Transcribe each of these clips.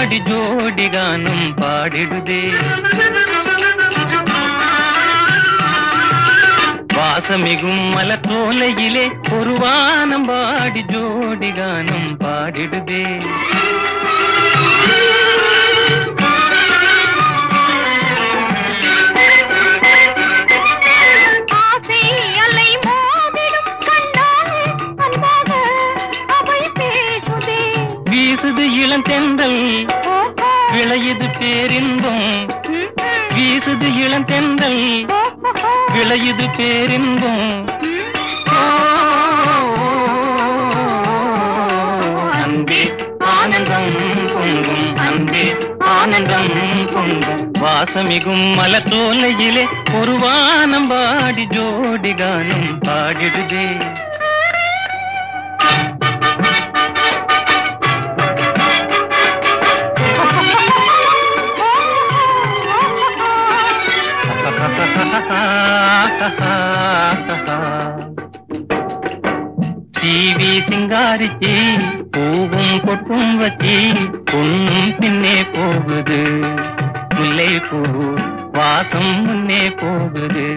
பாடி ஜோடி கானம் பாடிடுதே வாசமிகும் மலர் தோலையிலே ஒரு வானம் பாடி ஜோடி கானம் பாடிடுதே ஆசை அலை மோதிடும் கண்ணாலே அன்பாக அவை பேசுதே வீசுது இளந்தெந்தல் ஓஹோ விளையுது பேரின்பம் ம், வீசுது இளந்தெந்தல் ஓஹோ விளையுது பேரின்பம் ம். அன்பே ஆனந்தம் பொங்கும் அன்பே ஆனந்தம் பொங்கும் வாசமிகும் மலர் தோலையிலே ஒரு வானம் பாடி ஜோடி கானம் பாடிடுதே சீவி சிங்காரிச்சி பூவும் பொட்டும் வச்சி பொண்ணும் பின்னே போகுது முல்லை பூ வாசம் முன்னே போகுது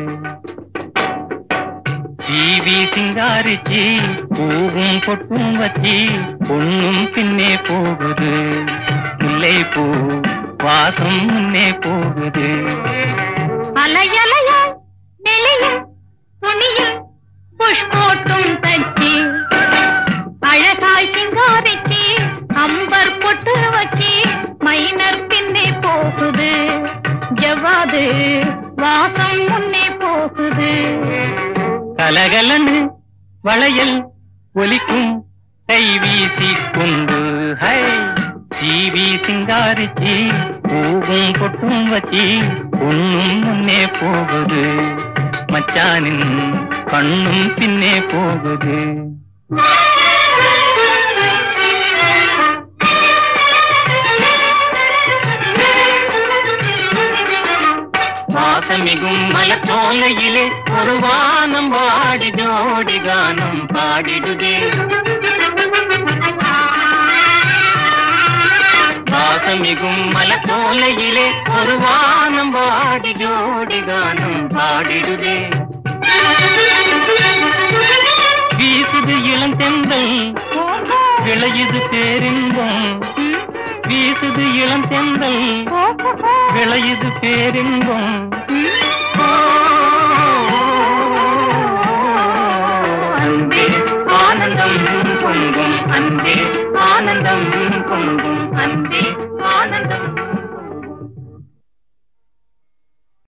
சீவி சிங்காரிச்சி பூவும் பொட்டும் வச்சி பொண்ணும் பின்னே போகுது முல்லை பூ வாசம் முன்னே போகுது அலையலையாய் நெளியும் துணியும் புஷ் போட்டும் தச்சு அழகாய் சிங்காரிச்சு அம்பர் பொட்டு வச்சு மைனர் பின்னே போகுது ஜவ்வாது வாசம் முன்னே போகுது கலகலன்னு வளையல் ஒலிக்கும் கை வீசி கொண்டு ஹை சீவி சிங்காரிச்சி பூவும் பொட்டும் வச்சி பொண்ணும் முன்னே போகுது மச்சானின் கண்ணும் பின்னே போகுது வாசமிகும் மலத்தோலையிலே ஒரு வானம் பாடி ஜோடி கானம் பாடிடுதே வாசமிகும் மலத்தோலையிலே ஒரு வானம் பாடி ஜோடி கானம் பாடிடுதே வீசுது இளந்தெந்தல் ஓஹோ விளையுது பேரின்பம் ம், வீசுது இளந்தெந்தல் ஓஹோ விளையுது பேரின்பம் ம். அன்பே ஆனந்தம் பொங்கும் அன்பே ஆனந்தம் பொங்கும் அன்பே ஆனந்தம்